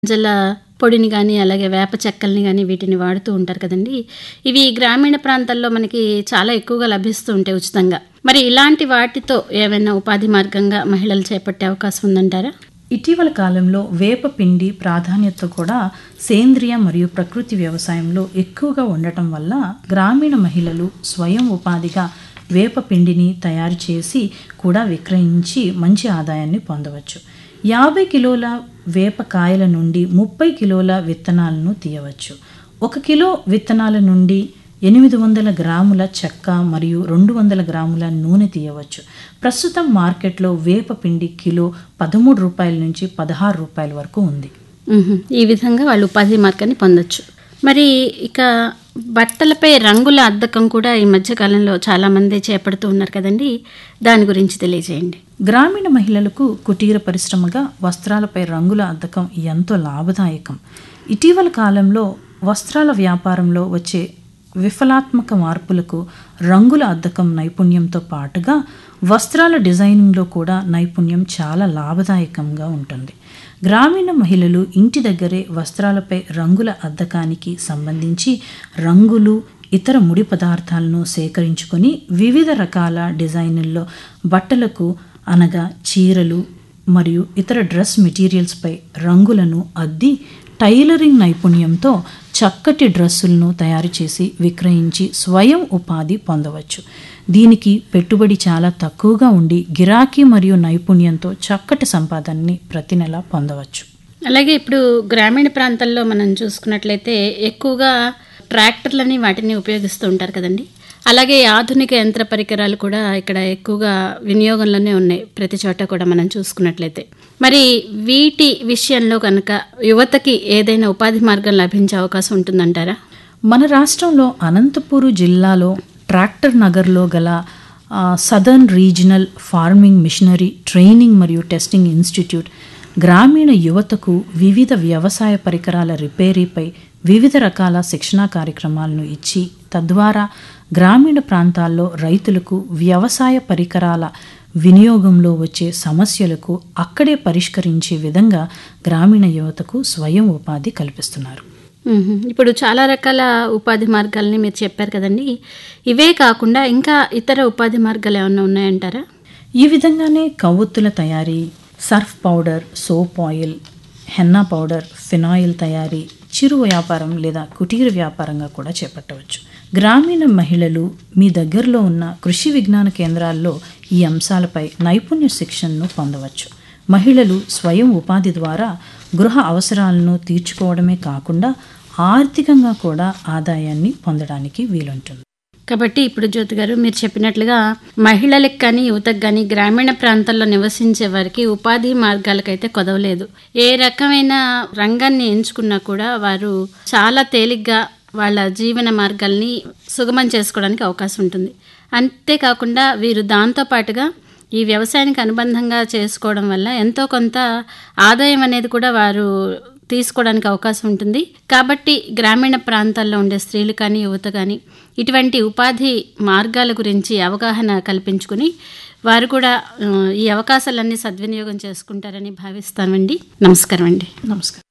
గింజల పొడిని కానీ అలాగే వేప చెక్కల్ని కానీ వీటిని వాడుతూ ఉంటారు కదండి ఇవి గ్రామీణ ప్రాంతాల్లో మనకి చాలా ఎక్కువగా లభిస్తూ ఉంటాయి ఉచితంగా మరి ఇలాంటి వాటితో ఏమైనా ఉపాధి మార్గంగా మహిళలు చేపట్టే అవకాశం ఉందంటారా ఇటీవల కాలంలో వేప పిండి ప్రాధాన్యత కూడా సేంద్రియ మరియు ప్రకృతి వ్యవసాయంలో ఎక్కువగా ఉండటం వల్ల గ్రామీణ మహిళలు స్వయం ఉపాధిగా వేప పిండిని తయారు చేసి కూడా విక్రయించి మంచి ఆదాయాన్ని పొందవచ్చు యాభై కిలోల వేప కాయల నుండి ముప్పై కిలోల విత్తనాలను తీయవచ్చు ఒక కిలో విత్తనాల నుండి ఎనిమిది వందల గ్రాముల చెక్క మరియు రెండు వందల గ్రాముల నూనె తీయవచ్చు ప్రస్తుతం మార్కెట్లో వేప పిండి కిలో పదమూడు రూపాయల నుంచి పదహారు రూపాయల వరకు ఉంది మ్మ్. ఈ విధంగా వాళ్ళు ఉపాధి మార్గాన్ని పొందొచ్చు మరి ఇక బట్టలపై రంగుల అద్దకం కూడా ఈ మధ్య కాలంలో చాలా మంది చేపడుతూ ఉన్నారు కదండి దాని గురించి తెలియజేయండి గ్రామీణ మహిళలకు కుటీర పరిశ్రమగా వస్త్రాలపై రంగుల అద్దకం ఎంతో లాభదాయకం ఇటీవల కాలంలో వస్త్రాల వ్యాపారంలో వచ్చే విఫలాత్మక మార్పులకు రంగుల అద్దకం నైపుణ్యంతో పాటుగా వస్త్రాల డిజైనింగ్లో కూడా నైపుణ్యం చాలా లాభదాయకంగా ఉంటుంది గ్రామీణ మహిళలు ఇంటి దగ్గరే వస్త్రాలపై రంగుల అద్దకానికి సంబంధించి రంగులు ఇతర ముడి పదార్థాలను సేకరించుకొని వివిధ రకాల డిజైన్లలో బట్టలకు అనగా చీరలు మరియు ఇతర డ్రెస్ మెటీరియల్స్పై రంగులను అద్ది టైలరింగ్ నైపుణ్యంతో చక్కటి డ్రెస్సులను తయారు చేసి విక్రయించి స్వయం ఉపాధి పొందవచ్చు దీనికి పెట్టుబడి చాలా తక్కువగా ఉండి గిరాకీ మరియు నైపుణ్యంతో చక్కటి సంపాదనని ప్రతి నెల పొందవచ్చు అలాగే ఇప్పుడు గ్రామీణ ప్రాంతాల్లో మనం చూసుకున్నట్లయితే ఎక్కువగా ట్రాక్టర్లని వాటిని ఉపయోగిస్తూ ఉంటారు కదండి అలాగే ఆధునిక యంత్ర పరికరాలు కూడా ఇక్కడ ఎక్కువగా వినియోగంలోనే ఉన్నాయి ప్రతి చోట కూడా మనం చూసుకున్నట్లయితే మరి వీటి విషయంలో కనుక యువతకి ఏదైనా ఉపాధి మార్గం లభించే అవకాశం ఉంటుందంటారా మన రాష్ట్రంలో అనంతపూరు జిల్లాలో ట్రాక్టర్ నగర్లో గల ఆ, southern regional farming machinery training మరియు టెస్టింగ్ ఇన్స్టిట్యూట్ గ్రామీణ యువతకు వివిధ వ్యవసాయ పరికరాల రిపేరీపై వివిధ రకాల శిక్షణా కార్యక్రమాలను ఇచ్చి తద్వారా గ్రామీణ ప్రాంతాల్లో రైతులకు వ్యవసాయ పరికరాల వినియోగంలో వచ్చే సమస్యలకు అక్కడే పరిష్కరించే విధంగా గ్రామీణ యువతకు స్వయం ఉపాధి కల్పిస్తున్నారు మ్మ్. ఇప్పుడు చాలా రకాల ఉపాధి మార్గాలని మీరు చెప్పారు కదండి ఇవే కాకుండా ఇంకా ఇతర ఉపాధి మార్గాలు ఏమైనా ఉన్నాయంటారా ఈ విధంగానే కవ్వొత్తుల తయారీ surf powder soap oil henna powder phenyl తయారీ చిరు వ్యాపారం లేదా కుటీర వ్యాపారంగా కూడా చేపట్టవచ్చు గ్రామీణ మహిళలు మీ దగ్గరలో ఉన్న కృషి విజ్ఞాన కేంద్రాల్లో ఈ అంశాలపై నైపుణ్య శిక్షణను పొందవచ్చు మహిళలు స్వయం ఉపాధి ద్వారా గృహ అవసరాలను తీర్చుకోవడమే కాకుండా ఆర్థికంగా కూడా ఆదాయాన్ని పొందడానికి వీలుంటుంది కాబట్టి ఇప్పుడు జ్యోతి గారు మీరు చెప్పినట్లుగా మహిళలకు కానీ యువతకు కానీ గ్రామీణ ప్రాంతాల్లో నివసించే వారికి ఉపాధి మార్గాలకైతే కొదవలేదు ఏ రకమైన రంగాన్ని ఎంచుకున్నా కూడా వారు చాలా తేలిగ్గా వాళ్ళ జీవన మార్గాల్ని సుగమం చేసుకోవడానికి అవకాశం ఉంటుంది అంతేకాకుండా వీరు దాంతో పాటుగా ఈ వ్యవసాయానికి అనుబంధంగా చేసుకోవడం వల్ల ఎంతో కొంత ఆదాయం అనేది కూడా వారు తీసుకోవడానికి అవకాశం ఉంటుంది కాబట్టి గ్రామీణ ప్రాంతాల్లో ఉండే స్త్రీలు కానీ యువత కానీ ఇటువంటి ఉపాధి మార్గాల గురించి అవగాహన కల్పించుకుని వారు కూడా ఆ, ఈ అవకాశాలన్నీ సద్వినియోగం చేసుకుంటారని భావిస్తామండి నమస్కారం అండి నమస్కారం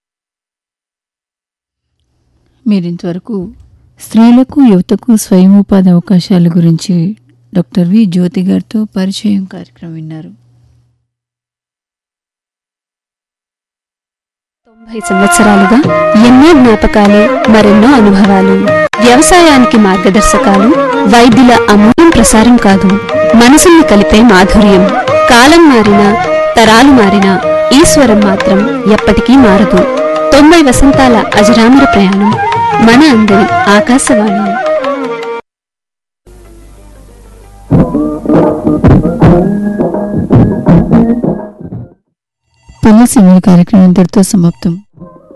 మీరింతవరకు స్త్రీలకు యువతకు స్వయం ఉపాధి అవకాశాల గురించి డాక్టర్ వి జ్యోతి గారితో పరిచయం కార్యక్రమం విన్నారు తొంభై సంవత్సరాలుగా ఎన్నో జ్ఞాపకాలు మరెన్నో అనుభవాలు వ్యవసాయానికి మార్గదర్శకాలు వైద్యుల అమూల్యం ప్రసారం కాదు మనసుల్ని కలిపే మాధుర్యం కాలం మారినా తరాలు మారినా ఈశ్వరం మాత్రం ఎప్పటికీ మారదు తొంభై వసంతాల అజరామర ప్రయాణం మన అందరి ఆకాశవాణి పల్లె సినిమా కార్యక్రమం ఇంతటితో సమాప్తం